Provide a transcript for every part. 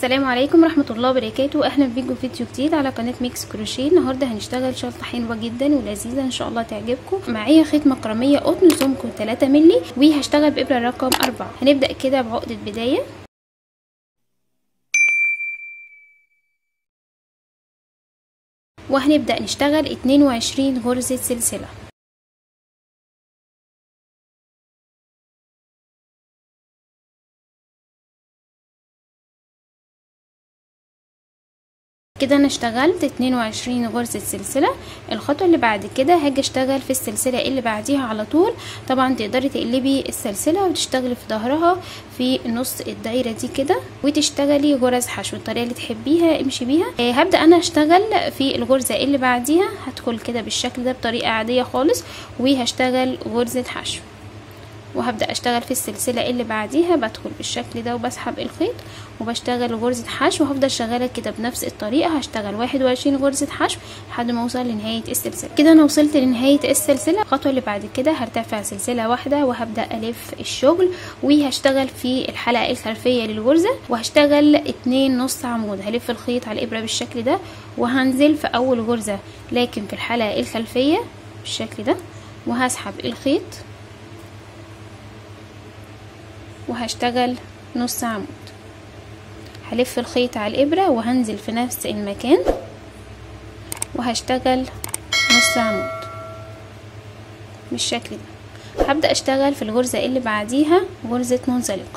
السلام عليكم ورحمة الله وبركاته اهلا بيكم في فيديو جديد على قناة ميكس كروشيه النهاردة هنشتغل شنطة حلوة جدا ولذيذة ان شاء الله تعجبكم معايا خيط مكرمية قطن سمكه 3 مللي وهشتغل بإبرة رقم 4 هنبدأ كده بعقدة بداية وهنبدأ نشتغل 22 غرزة سلسلة كده انا اشتغلت 22 غرزة سلسلة الخطوة اللي بعد كده هاجي اشتغل في السلسلة اللي بعديها على طول طبعا تقدري تقلبي السلسلة وتشتغلي في ظهرها في نص الدايرة دي كده وتشتغلي غرز حشو الطريقة اللي تحبيها امشي بيها اه هبدأ انا اشتغل في الغرزة اللي بعديها هدخل كده بالشكل ده بطريقة عادية خالص وهشتغل غرزة حشو وهبدأ اشتغل في السلسلة اللي بعديها بدخل بالشكل ده وبسحب الخيط وبشتغل غرزة حشو وهفضل شغالة كده بنفس الطريقة هشتغل واحد وعشرين غرزة حشو لحد ما اوصل لنهاية السلسلة كده انا وصلت لنهاية السلسلة الخطوة اللي بعد كده هرتفع سلسلة واحدة وهبدأ الف الشغل وهشتغل في الحلقة الخلفية للغرزة وهشتغل اتنين نص عمود هلف الخيط على الابرة بالشكل ده وهنزل في اول غرزة لكن في الحلقة الخلفية بالشكل ده وهسحب الخيط وهشتغل نص عمود هلف الخيط على الإبرة وهنزل في نفس المكان وهشتغل نص عمود بالشكل ده هبدأ اشتغل في الغرزة اللي بعديها غرزة منزلقة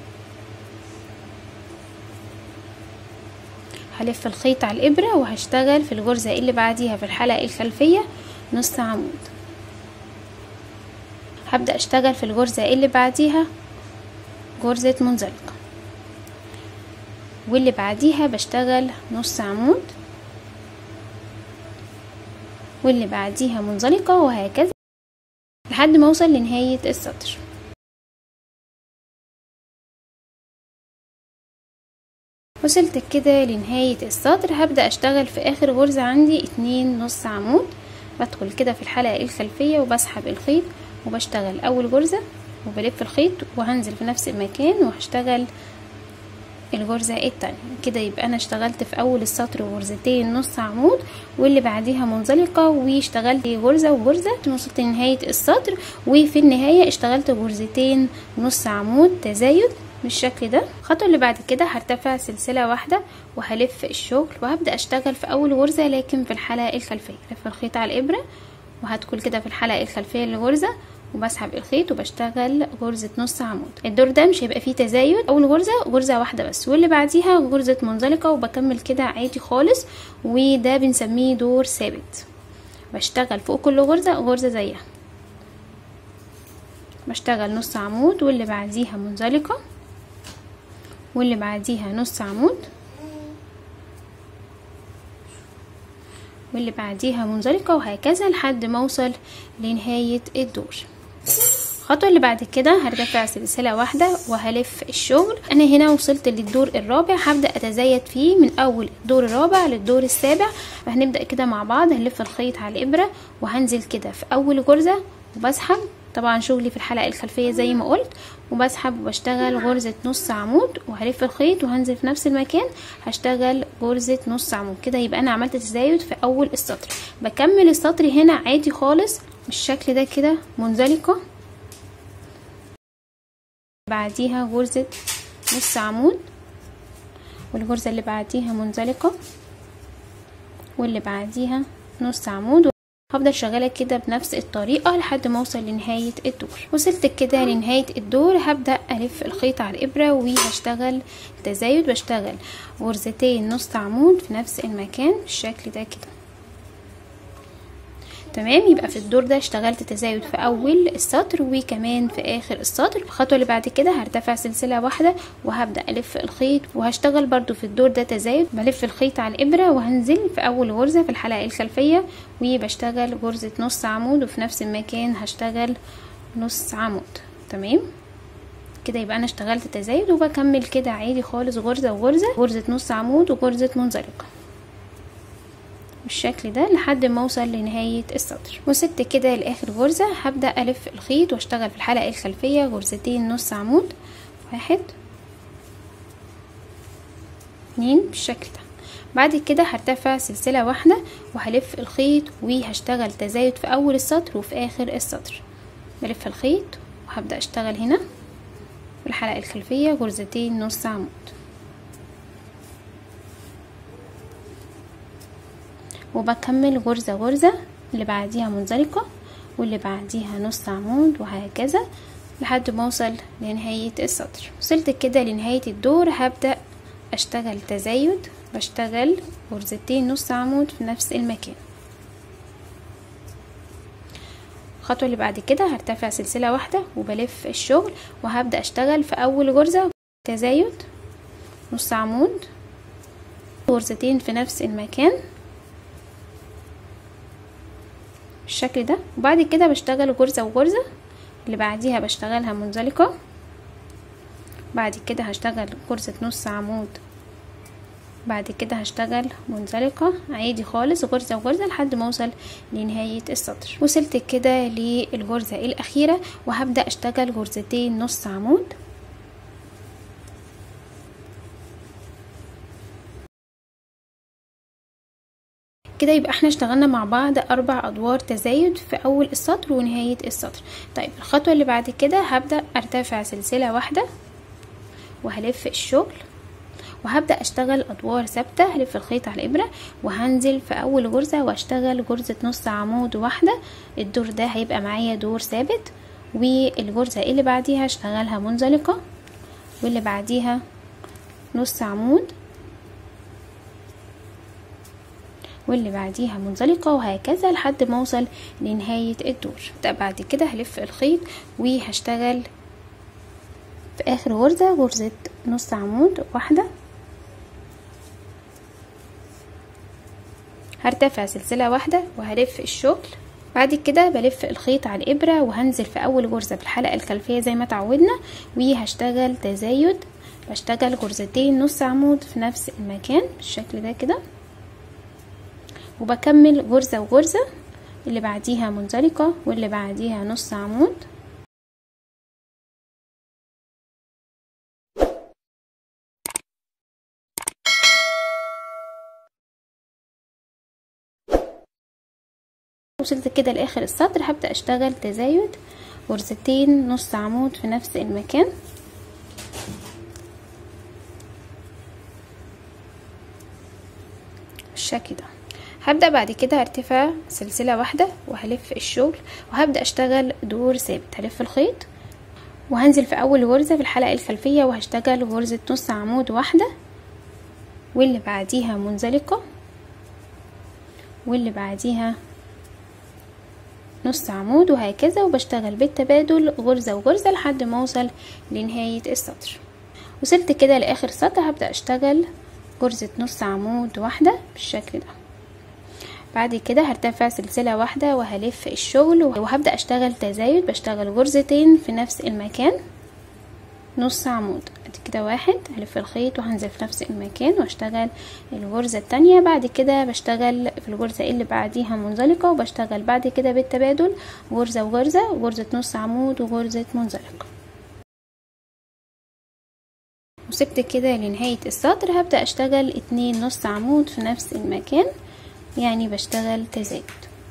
هلف الخيط على الإبرة وهشتغل في الغرزة اللي بعديها في الحلقة الخلفية نص عمود هبدأ اشتغل في الغرزة اللي بعديها غرزة منزلقة واللي بعديها بشتغل نص عمود واللي بعديها منزلقة وهكذا لحد ما اوصل لنهاية السطر وصلت كده لنهاية السطر هبدأ اشتغل في اخر غرزة عندي اتنين نص عمود بدخل كده في الحلقة الخلفية وبسحب الخيط وبشتغل اول غرزة وبلف الخيط وهنزل في نفس المكان وهشتغل الغرزة التانية كده يبقى انا اشتغلت في اول السطر غرزتين نص عمود واللي بعديها منزلقة واشتغلت غرزة وغرزة وصلت لنهاية السطر وفي النهاية اشتغلت غرزتين نص عمود تزايد بالشكل ده الخطوة اللي بعد كده هرتفع سلسلة واحدة وهلف الشغل وهبدأ اشتغل في اول غرزة لكن في الحلقة الخلفية لف الخيط على الابرة وهدخل كده في الحلقة الخلفية للغرزة وبسحب الخيط وبشتغل غرزة نص عمود الدور ده مش هيبقى فيه تزايد اول غرزة غرزة واحدة بس واللي بعديها غرزة منزلقة وبكمل كده عادي خالص وده بنسميه دور ثابت بشتغل فوق كل غرزة غرزة زيها بشتغل نص عمود واللي بعديها منزلقة واللي بعديها نص عمود واللي بعديها منزلقة وهكذا لحد ما اوصل لنهاية الدور الخطوة اللي بعد كده هرتفع سلسلة واحدة وهلف الشغل انا هنا وصلت للدور الرابع هبدأ اتزايد فيه من اول الدور الرابع للدور السابع فهنبدأ كده مع بعض هنلف الخيط على الابرة وهنزل كده في اول غرزة وبسحب طبعا شغلي في الحلقة الخلفية زي ما قلت وبسحب وبشتغل غرزة نص عمود وهلف الخيط وهنزل في نفس المكان هشتغل غرزة نص عمود كده يبقى انا عملت تزايد في اول السطر بكمل السطر هنا عادي خالص بالشكل ده كده منزلقة بعديها غرزة نص عمود والغرزة اللي بعديها منزلقة واللي بعديها نص عمود هفضل شغالة كده بنفس الطريقة لحد ما اوصل لنهاية الدور وصلت كده لنهاية الدور هبدأ الف الخيط على الابرة وهشتغل تزايد بشتغل غرزتين نص عمود في نفس المكان بالشكل ده كده تمام يبقى في الدور ده اشتغلت تزايد في اول السطر وكمان في اخر السطر الخطوه اللي بعد كده هرتفع سلسله واحده وهبدا الف الخيط وهشتغل برضو في الدور ده تزايد بلف الخيط على الابره وهنزل في اول غرزه في الحلقه الخلفيه وبشتغل غرزه نص عمود وفي نفس المكان هشتغل نص عمود تمام كده يبقى انا اشتغلت تزايد وبكمل كده عادي خالص غرزه وغرزه غرزه نص عمود وغرزه منزلقه بالشكل ده لحد ما اوصل لنهاية السطر وسبت كده لاخر غرزة هبدأ الف الخيط واشتغل في الحلقة الخلفية غرزتين نص عمود واحد اتنين بالشكل ده بعد كده هرتفع سلسلة واحدة وهلف الخيط وهشتغل تزايد في اول السطر وفي اخر السطر بلف الخيط وهبدأ اشتغل هنا في الحلقة الخلفية غرزتين نص عمود وبكمل غرزة غرزة اللي بعديها منزلقة واللي بعديها نص عمود وهكذا لحد ما اوصل لنهاية السطر وصلت كده لنهاية الدور هبدأ اشتغل تزايد بشتغل غرزتين نص عمود في نفس المكان الخطوة اللي بعد كده هرتفع سلسلة واحدة وبلف الشغل وهبدأ اشتغل في اول غرزة تزايد نص عمود غرزتين في نفس المكان بالشكل ده وبعد كده بشتغل غرزة وغرزة اللي بعديها بشتغلها منزلقة بعد كده هشتغل غرزة نص عمود بعد كده هشتغل منزلقة عادي خالص غرزة وغرزة لحد ما اوصل لنهاية السطر وصلت كده للغرزة الاخيرة وهبدأ اشتغل غرزتين نص عمود كده يبقى احنا اشتغلنا مع بعض اربع ادوار تزايد في اول السطر ونهاية السطر طيب الخطوة اللي بعد كده هبدأ ارتفع سلسلة واحدة وهلف الشغل وهبدأ اشتغل ادوار ثابتة هلف الخيط على الابرة وهنزل في اول غرزة واشتغل غرزة نص عمود واحدة الدور ده هيبقى معايا دور ثابت والغرزة اللي بعديها اشتغلها منزلقة واللي بعديها نص عمود واللي بعديها منزلقة وهكذا لحد ما اوصل لنهاية الدور ده بعد كده هلف الخيط وهشتغل في اخر غرزة غرزة نص عمود واحدة هرتفع سلسلة واحدة وهلف الشغل بعد كده بلف الخيط على الابرة وهنزل في اول غرزة في الحلقة الخلفية زي ما تعودنا وهشتغل تزايد بشتغل غرزتين نص عمود في نفس المكان بالشكل ده كده وبكمل غرزة وغرزة اللي بعديها منزلقة واللي بعديها نص عمود وصلت كده لاخر السطر هبدأ اشتغل تزايد غرزتين نص عمود في نفس المكان بالشكل ده هبدأ بعد كده ارتفاع سلسلة واحدة وهلف الشغل وهبدأ اشتغل دور ثابت هلف الخيط وهنزل في اول غرزة في الحلقة الخلفية وهشتغل غرزة نص عمود واحدة واللي بعديها منزلقة واللي بعديها نص عمود وهكذا وبشتغل بالتبادل غرزة وغرزة لحد ما اوصل لنهاية السطر وصلت كده لاخر سطر هبدأ اشتغل غرزة نص عمود واحدة بالشكل ده بعد كده هرتفع سلسلة واحدة وهلف الشغل وهبدأ اشتغل تزايد بشتغل غرزتين في نفس المكان نص عمود ادي كده واحد هلف الخيط وهنزل في نفس المكان واشتغل الغرزة التانية بعد كده بشتغل في الغرزة اللي بعديها منزلقة وبشتغل بعد كده بالتبادل غرزة وغرزة وغرزة نص عمود وغرزة منزلقة وسبت كده لنهاية السطر هبدأ اشتغل اتنين نص عمود في نفس المكان يعني بشتغل تزايد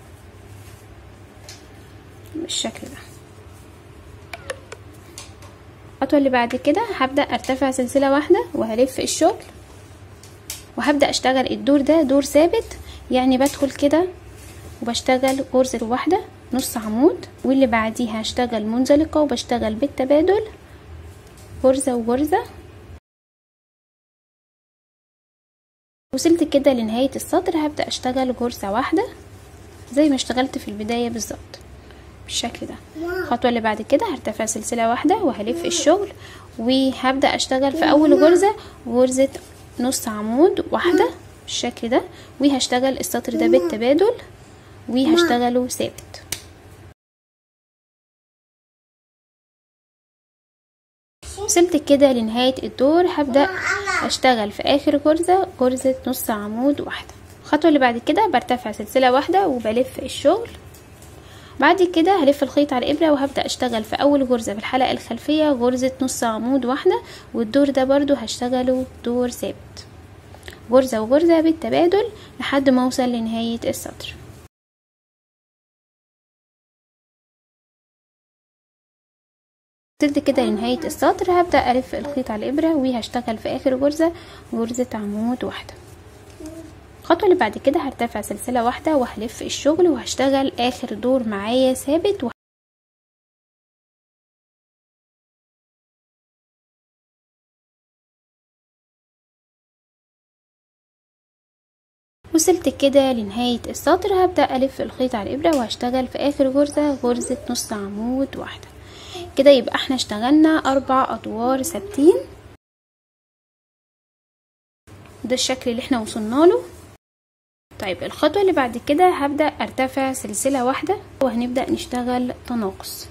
بالشكل ده الخطوة اللي بعد كده هبدأ ارتفع سلسلة واحدة وهلف الشغل وهبدأ اشتغل الدور ده دور ثابت يعني بدخل كده وبشتغل غرزة واحدة نص عمود واللي بعديها هشتغل منزلقة وبشتغل بالتبادل غرزة وغرزة وصلت كده لنهاية السطر هبدأ اشتغل غرزة واحدة زي ما اشتغلت في البداية بالظبط بالشكل ده الخطوة اللي بعد كده هرتفع سلسلة واحدة وهلف الشغل وهبدأ اشتغل في اول غرزة غرزة نص عمود واحدة بالشكل ده وهشتغل السطر ده بالتبادل وهشتغله ثابت وصلت كده لنهاية الدور هبدأ اشتغل في اخر غرزة غرزة نص عمود واحدة الخطوة اللي بعد كده برتفع سلسلة واحدة وبلف الشغل بعد كده هلف الخيط على الابرة وهبدأ اشتغل في اول غرزة في الحلقة الخلفية غرزة نص عمود واحدة والدور ده برضو هشتغله دور ثابت غرزة وغرزة بالتبادل لحد ما اوصل لنهاية السطر وصلت كده لنهاية السطر هبدأ ألف الخيط على الإبرة وهشتغل في آخر غرزة غرزة عمود واحدة الخطوة اللي بعد كده هرتفع سلسلة واحدة وهلف الشغل وهشتغل آخر دور معايا ثابت و... وصلت كده لنهاية السطر هبدأ ألف الخيط على الإبرة وهشتغل في آخر غرزة غرزة نص عمود واحدة كده يبقى احنا اشتغلنا أربع أدوار ثابتين ده الشكل اللي احنا وصلنا له طيب الخطوة اللي بعد كده هبدأ ارتفع سلسلة واحدة وهنبدأ نشتغل تناقص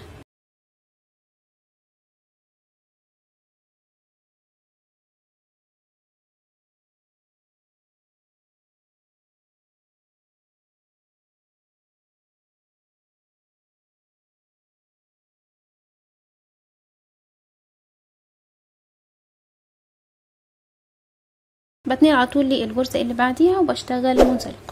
بتنقل على طول للغرزة اللي بعديها وبشتغل منزلقة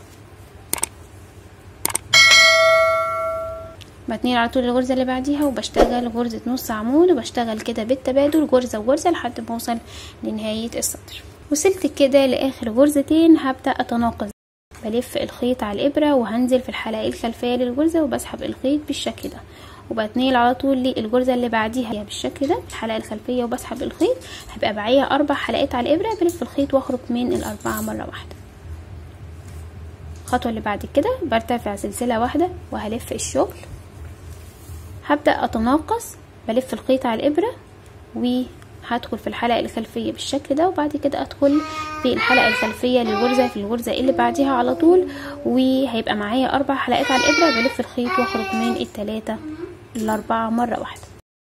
بتنقل على طول الغرزة اللي بعديها وبشتغل غرزة نص عمود وبشتغل كده بالتبادل غرزة وغرزة لحد ما اوصل لنهاية السطر وصلت كده لاخر غرزتين هبدأ اتناقص بلف الخيط على الابرة وهنزل في الحلقة الخلفية للغرزة وبسحب الخيط بالشكل ده وبتنقل على طول للغرزه اللي بعديها بالشكل ده الحلقه الخلفيه وبسحب الخيط هيبقى معايا اربع حلقات على الابره بلف الخيط واخرج من الاربعه مره واحده الخطوه اللي بعد كده برتفع سلسله واحده وهلف الشغل هبدا اتناقص بلف الخيط على الابره وهدخل في الحلقه الخلفيه بالشكل ده وبعد كده ادخل في الحلقه الخلفيه للغرزه في الغرزه اللي بعديها على طول وهيبقى معايا اربع حلقات على الابره بلف الخيط واخرج من الثلاثه الأربعة مرة واحدة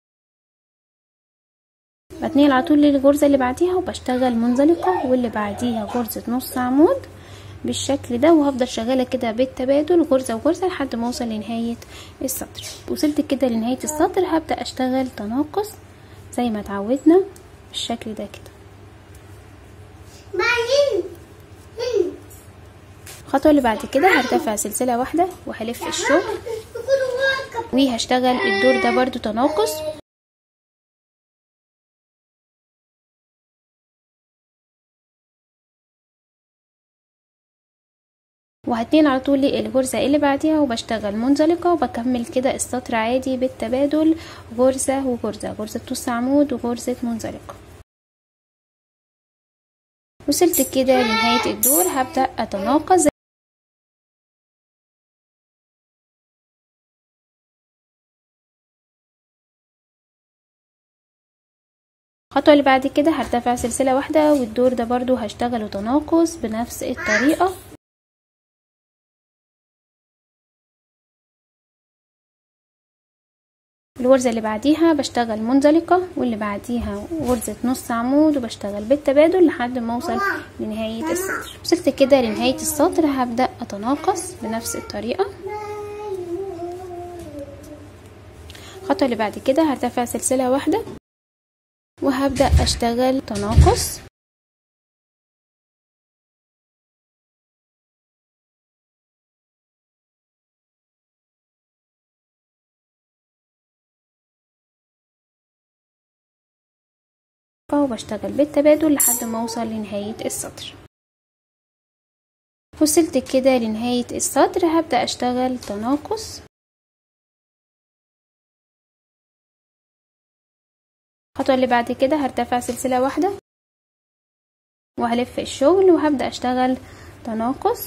بتنقل على طول للغرزة اللي بعديها وبشتغل منزلقة واللي بعديها غرزة نص عمود بالشكل ده وهفضل شغالة كده بالتبادل غرزة وغرزة لحد ما اوصل لنهاية السطر وصلت كده لنهاية السطر هبدأ اشتغل تناقص زي ما اتعودنا بالشكل ده كده الخطوة اللي بعد كده هرتفع سلسلة واحدة وهلف الشغل وهشتغل الدور ده برضو تناقص وهتنقل على طول الغرزة اللي بعديها وبشتغل منزلقة وبكمل كده السطر عادي بالتبادل غرزة وغرزة غرزة نص عمود وغرزة منزلقة وصلت كده لنهاية الدور هبدأ أتناقص الخطوة اللي بعد كده هرتفع سلسلة واحدة والدور ده برضو هشتغله تناقص بنفس الطريقة الغرزة اللي بعديها بشتغل منزلقة واللي بعديها غرزة نص عمود وبشتغل بالتبادل لحد ما اوصل لنهاية السطر وصلت كده لنهاية السطر هبدأ اتناقص بنفس الطريقة الخطوة اللي بعد كده هرتفع سلسلة واحدة وهبدأ أشتغل تناقص وبشتغل بالتبادل لحد ما اوصل لنهاية السطر وصلت كده لنهاية السطر هبدأ أشتغل تناقص الخطوة اللي بعد كده هرتفع سلسلة واحدة وهلف الشغل وهبدأ اشتغل تناقص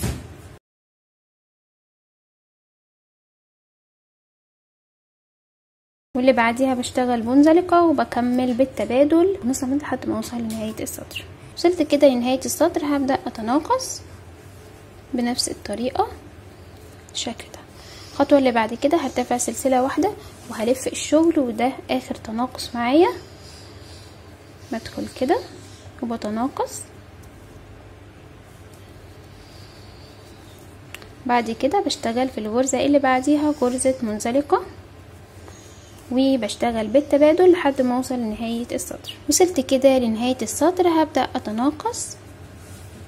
واللي بعديها بشتغل منزلقة وبكمل بالتبادل نص لحد ما اوصل لنهاية السطر وصلت كده لنهاية السطر هبدأ اتناقص بنفس الطريقة بالشكل ده الخطوة اللي بعد كده هرتفع سلسلة واحدة وهلف الشغل وده اخر تناقص معايا بدخل كده وبتناقص بعد كده بشتغل في الغرزة اللي بعديها غرزة منزلقة وبشتغل بالتبادل لحد ما اوصل لنهاية السطر وصلت كده لنهاية السطر هبدأ اتناقص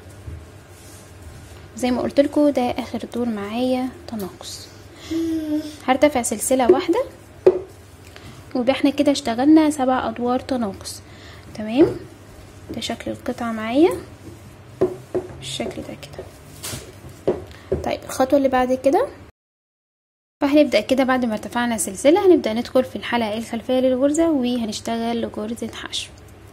زي ما قلت لكم ده اخر دور معايا تناقص هرتفع سلسله واحده ويبقى احنا كده اشتغلنا سبع ادوار تناقص تمام ده شكل القطعه معايا بالشكل ده كده طيب الخطوه اللي بعد كده فهنبدأ كده بعد ما ارتفعنا سلسلة هنبدأ ندخل في الحلقة الخلفية للغرزة وهنشتغل غرزة حشو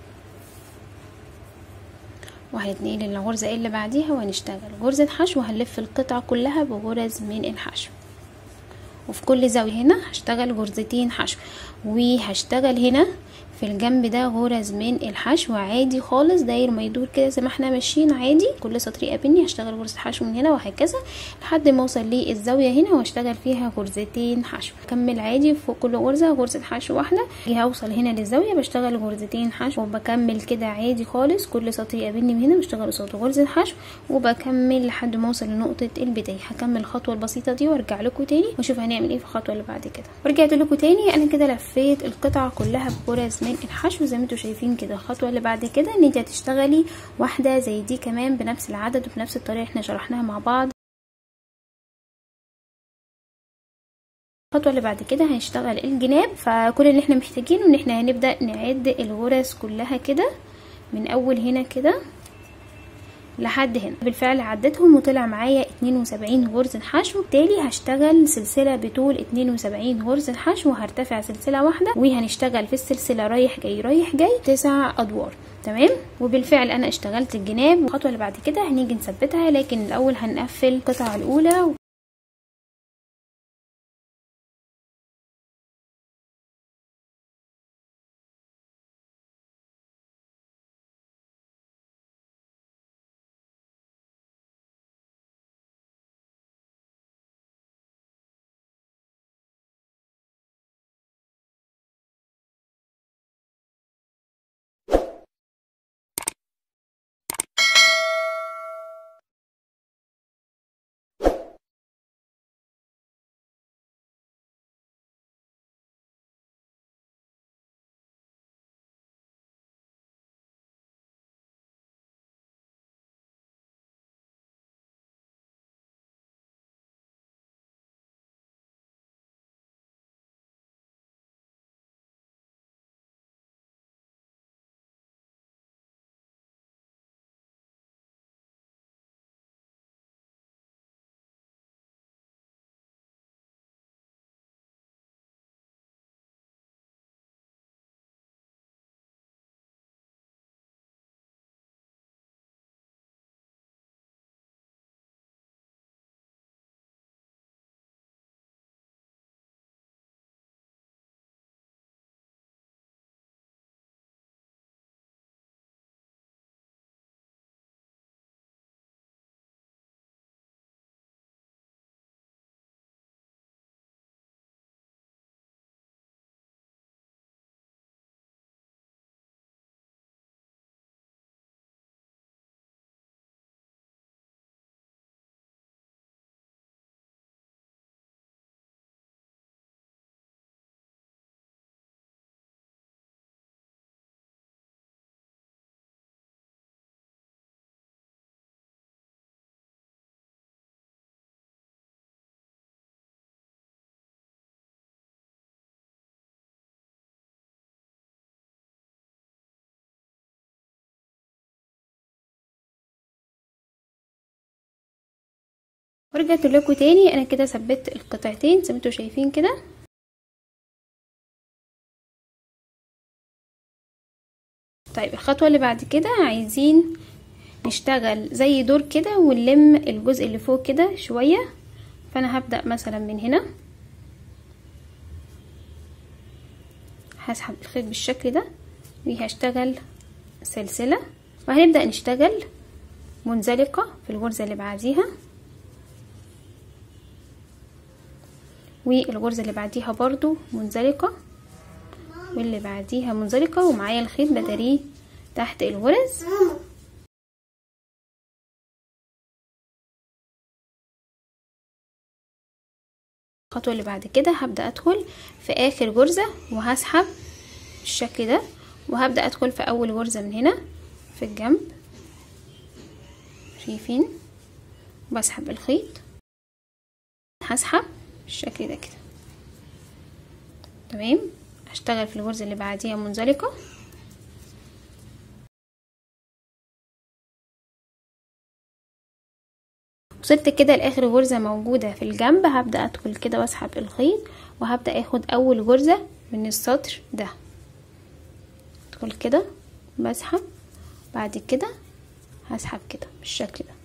وهنتنقل للغرزة اللي بعديها وهنشتغل غرزة حشو وهنلف القطعة كلها بغرز من الحشو وفي كل زاوية هنا هشتغل غرزتين حشو وهشتغل هنا في الجنب ده غرز من الحشو عادي خالص داير ما يدور كده زي ما احنا ماشيين عادي كل سطر يقابلني هشتغل غرزة حشو من هنا وهكذا لحد ما اوصل للزاوية هنا واشتغل فيها غرزتين حشو اكمل عادي فوق كل غرزة غرزة حشو واحدة هوصل هنا للزاوية بشتغل غرزتين حشو وبكمل كده عادي خالص كل سطر يقابلني من هنا بشتغل قصاده غرزة حشو وبكمل لحد ما اوصل لنقطة البداية هكمل الخطوة البسيطة دي وارجع لكم تاني واشوف هنعمل ايه في الخطوة اللي بعد كده ورجعت لكم تاني انا كده لفيت القطعة كلها بغرز من الحشو زي ما انتوا شايفين كده الخطوه اللي بعد كده ان انت هتشتغلي واحده زي دي كمان بنفس العدد وبنفس الطريقه احنا شرحناها مع بعض الخطوه اللي بعد كده هنشتغل الجناب فكل اللي احنا محتاجينه ان احنا هنبدا نعد الغرز كلها كده من اول هنا كده لحد هنا بالفعل عدتهم وطلع معايا 72 غرزة حشو بالتالي هشتغل سلسلة بطول 72 غرزة حشو وهرتفع سلسلة واحدة وهنشتغل في السلسلة رايح جاي رايح جاي تسع ادوار تمام وبالفعل انا اشتغلت الجناب والخطوة اللي بعد كده هنيجي نثبتها لكن الاول هنقفل القطعة الاولى ورجعت لكم تاني انا كده ثبت القطعتين زي ما انتوا شايفين كده طيب الخطوه اللي بعد كده عايزين نشتغل زي دور كده ونلم الجزء اللي فوق كده شويه فانا هبدا مثلا من هنا هسحب الخيط بالشكل ده وهشتغل سلسله وهنبدا نشتغل منزلقه في الغرزه اللي بعديها والغرزة اللي بعديها برضو منزلقة واللي بعديها منزلقة ومعايا الخيط بداريه تحت الغرز الخطوة اللي بعد كده هبدأ ادخل في اخر غرزة وهسحب بالشكل ده وهبدأ ادخل في اول غرزة من هنا في الجنب شايفين بسحب الخيط هسحب بالشكل ده كده تمام هشتغل في الغرزة اللي بعديها منزلقة وصلت كده لاخر غرزة موجودة في الجنب هبدأ ادخل كده واسحب الخيط وهبدأ اخد اول غرزة من السطر ده ادخل كده بسحب بعد كده هسحب كده بالشكل ده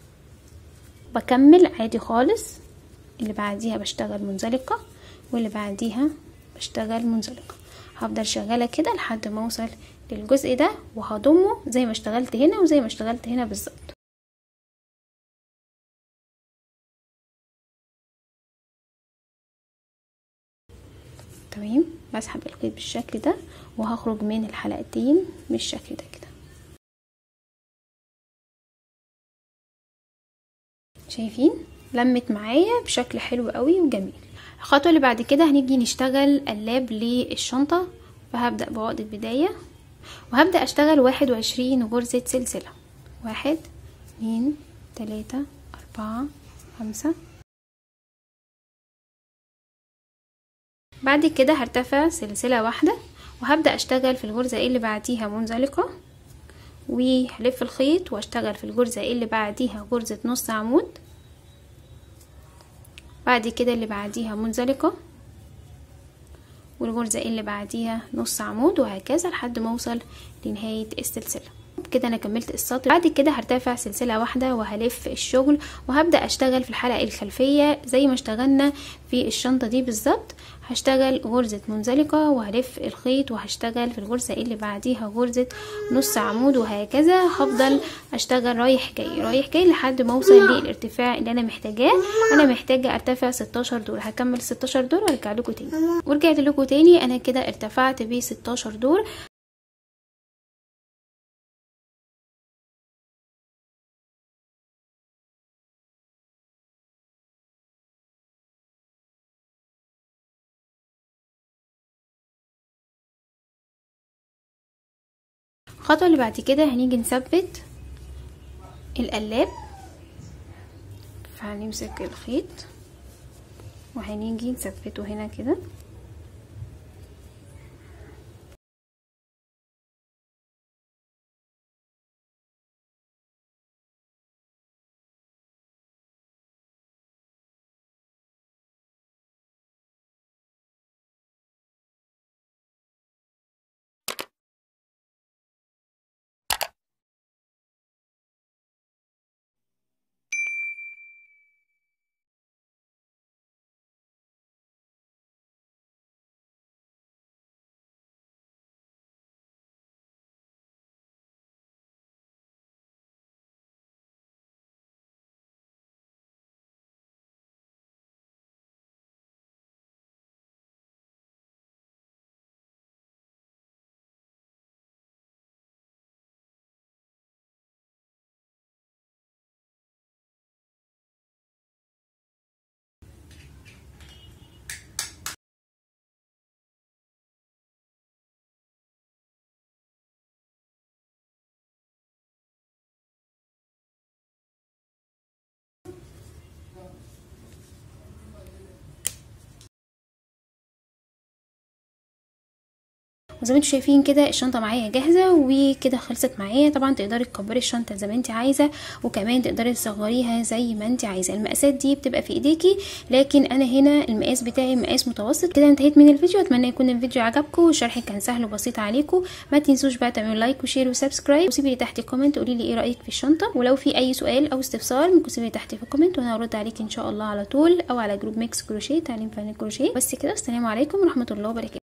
بكمل عادي خالص اللي بعديها بشتغل منزلقة واللي بعديها بشتغل منزلقة هفضل شغالة كده لحد ما اوصل للجزء ده وهضمه زي ما اشتغلت هنا وزي ما اشتغلت هنا بالظبط تمام بسحب الخيط بالشكل ده وهخرج من الحلقتين بالشكل ده كده شايفين لمت معايا بشكل حلو قوي وجميل الخطوه اللي بعد كده هنيجي نشتغل قلاب للشنطه فهبدا بعقده بدايه وهبدا اشتغل واحد وعشرين غرزه سلسله واحد اتنين تلاته اربعه خمسه بعد كده هرتفع سلسله واحده وهبدا اشتغل في الغرزه اللي بعديها منزلقه وهلف الخيط واشتغل في الغرزه اللي بعديها غرزه نص عمود بعد كده اللي بعديها منزلقه والغرزه اللي بعديها نص عمود وهكذا لحد ما اوصل لنهايه السلسله كده انا كملت السطر بعد كده هرتفع سلسله واحده وهلف الشغل وهبدا اشتغل في الحلقه الخلفيه زي ما اشتغلنا في الشنطه دي بالظبط هشتغل غرزة منزلقة وهلف الخيط وهشتغل في الغرزة اللي بعديها غرزة نص عمود وهكذا هفضل اشتغل رايح جاي رايح جاي لحد ما اوصل للارتفاع اللي انا محتاجاه انا محتاجة ارتفع 16 دور هكمل 16 دور وارجع لكم تاني ورجعت لكم تاني انا كده ارتفعت ب 16 دور الخطوة اللي بعد كده هنيجي نثبت القلاب فهنمسك الخيط وهنيجي نثبته هنا كده وزي ما انتم شايفين كده الشنطه معايا جاهزه وكده خلصت معايا طبعا تقدري تكبري الشنطه زي ما انت عايزه وكمان تقدري تصغريها زي ما انت عايزه المقاسات دي بتبقى في ايديكي لكن انا هنا المقاس بتاعي مقاس متوسط كده انتهيت من الفيديو اتمنى يكون الفيديو عجبكم والشرح كان سهل وبسيط عليكم ما تنسوش بقى تعملوا لايك وشير وسبسكرايب وسيبي لي تحت كومنت قولي لي ايه رايك في الشنطه ولو في اي سؤال او استفسار ممكن تسيبي لي تحت في الكومنت وانا هرد عليك ان شاء الله على طول او على جروب ميكس كروشيه تعليم فن الكروشيه بس كده السلام عليكم ورحمه الله وبركاته